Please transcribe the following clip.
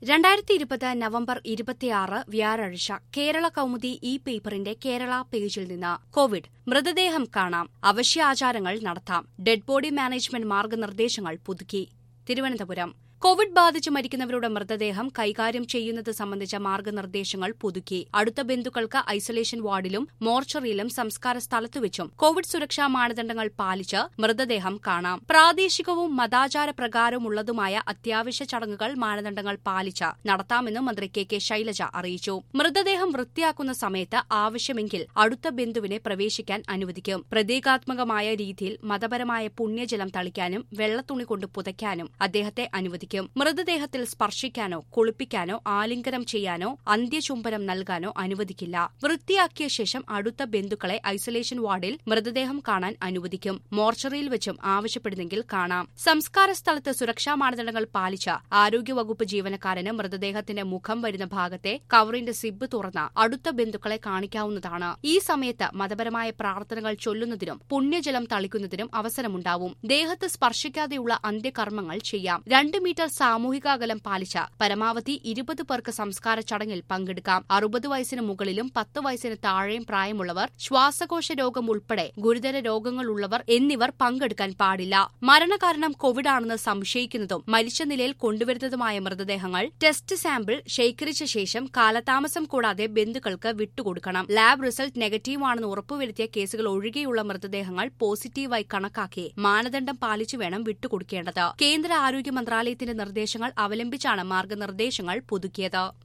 രണ്ടായിരത്തി ഇരുപത് നവംബർ ഇരുപത്തിയാറ് വ്യാഴാഴ്ച കേരള കൗമുദി ഇ പേപ്പറിന്റെ കേരള പേജിൽ നിന്ന് കോവിഡ് മൃതദേഹം കാണാം അവശ്യാചാരങ്ങൾ നടത്താം ഡെഡ് ബോഡി മാനേജ്മെന്റ് മാർഗനിർദ്ദേശങ്ങൾ പുതുക്കി തിരുവനന്തപുരം കോവിഡ് ബാധിച്ച് മരിക്കുന്നവരുടെ മൃതദേഹം കൈകാര്യം ചെയ്യുന്നത് സംബന്ധിച്ച മാർഗനിർദ്ദേശങ്ങൾ പുതുക്കി അടുത്ത ബന്ധുക്കൾക്ക് ഐസൊലേഷൻ വാർഡിലും മോർച്ചറിയിലും സംസ്കാര സ്ഥലത്തുവെച്ചും കോവിഡ് സുരക്ഷാ മാനദണ്ഡങ്ങൾ പാലിച്ച് മൃതദേഹം കാണാം പ്രാദേശികവും മതാചാര പ്രകാരമുള്ളതുമായ അത്യാവശ്യ ചടങ്ങുകൾ മാനദണ്ഡങ്ങൾ പാലിച്ച് നടത്താമെന്നും മന്ത്രി കെ കെ ശൈലജ അറിയിച്ചു മൃതദേഹം വൃത്തിയാക്കുന്ന സമയത്ത് ആവശ്യമെങ്കിൽ അടുത്ത ബന്ധുവിനെ പ്രവേശിക്കാൻ അനുവദിക്കും പ്രതീകാത്മകമായ രീതിയിൽ മതപരമായ പുണ്യജലം തളിക്കാനും വെള്ളത്തുണി കൊണ്ട് പുതയ്ക്കാനും അദ്ദേഹത്തെ അനുവദിക്കും മൃതദേഹത്തിൽ സ്പർശിക്കാനോ കുളിപ്പിക്കാനോ ആലിംഗനം ചെയ്യാനോ അന്ത്യചുംബനം നൽകാനോ അനുവദിക്കില്ല വൃത്തിയാക്കിയ ശേഷം അടുത്ത ബന്ധുക്കളെ ഐസൊലേഷൻ വാർഡിൽ മൃതദേഹം കാണാൻ അനുവദിക്കും മോർച്ചറിയിൽ വെച്ചും ആവശ്യപ്പെടുന്നെങ്കിൽ കാണാം സംസ്കാര സ്ഥലത്ത് സുരക്ഷാ മാനദണ്ഡങ്ങൾ പാലിച്ച ആരോഗ്യവകുപ്പ് ജീവനക്കാരന് മൃതദേഹത്തിന്റെ മുഖം വരുന്ന ഭാഗത്തെ കവറിന്റെ സിബ് തുറന്ന് അടുത്ത ബന്ധുക്കളെ കാണിക്കാവുന്നതാണ് ഈ സമയത്ത് മതപരമായ പ്രാർത്ഥനകൾ ചൊല്ലുന്നതിനും പുണ്യജലം തളിക്കുന്നതിനും അവസരമുണ്ടാവും ദേഹത്ത് സ്പർശിക്കാതെയുള്ള അന്ത്യകർമ്മങ്ങൾ ചെയ്യാം രണ്ട് മീറ്റർ സാമൂഹിക അകലം പാലിച്ച പരമാവധി ഇരുപത് പേർക്ക് സംസ്കാര ചടങ്ങിൽ പങ്കെടുക്കാം അറുപത് വയസ്സിന് മുകളിലും പത്ത് വയസ്സിന് താഴെയും പ്രായമുള്ളവർ ശ്വാസകോശ രോഗം ഉൾപ്പെടെ ഗുരുതര രോഗങ്ങളുള്ളവർ എന്നിവർ പങ്കെടുക്കാൻ പാടില്ല മരണകാരണം കോവിഡ് ആണെന്ന് സംശയിക്കുന്നതും മരിച്ച നിലയിൽ കൊണ്ടുവരുന്നതുമായ മൃതദേഹങ്ങൾ ടെസ്റ്റ് സാമ്പിൾ ശേഖരിച്ച ശേഷം കാലതാമസം കൂടാതെ ബന്ധുക്കൾക്ക് വിട്ടുകൊടുക്കണം ലാബ് റിസൾട്ട് നെഗറ്റീവ് ആണെന്ന് ഉറപ്പുവരുത്തിയ കേസുകൾ ഒഴികെയുള്ള മൃതദേഹങ്ങൾ പോസിറ്റീവായി കണക്കാക്കി മാനദണ്ഡം പാലിച്ചു വേണം വിട്ടുകൊടുക്കേണ്ടത് കേന്ദ്ര ആരോഗ്യ മന്ത്രാലയത്തിന്റെ നിർദ്ദേശങ്ങൾ അവലംബിച്ചാണ് മാർഗനിർദ്ദേശങ്ങൾ പുതുക്കിയത്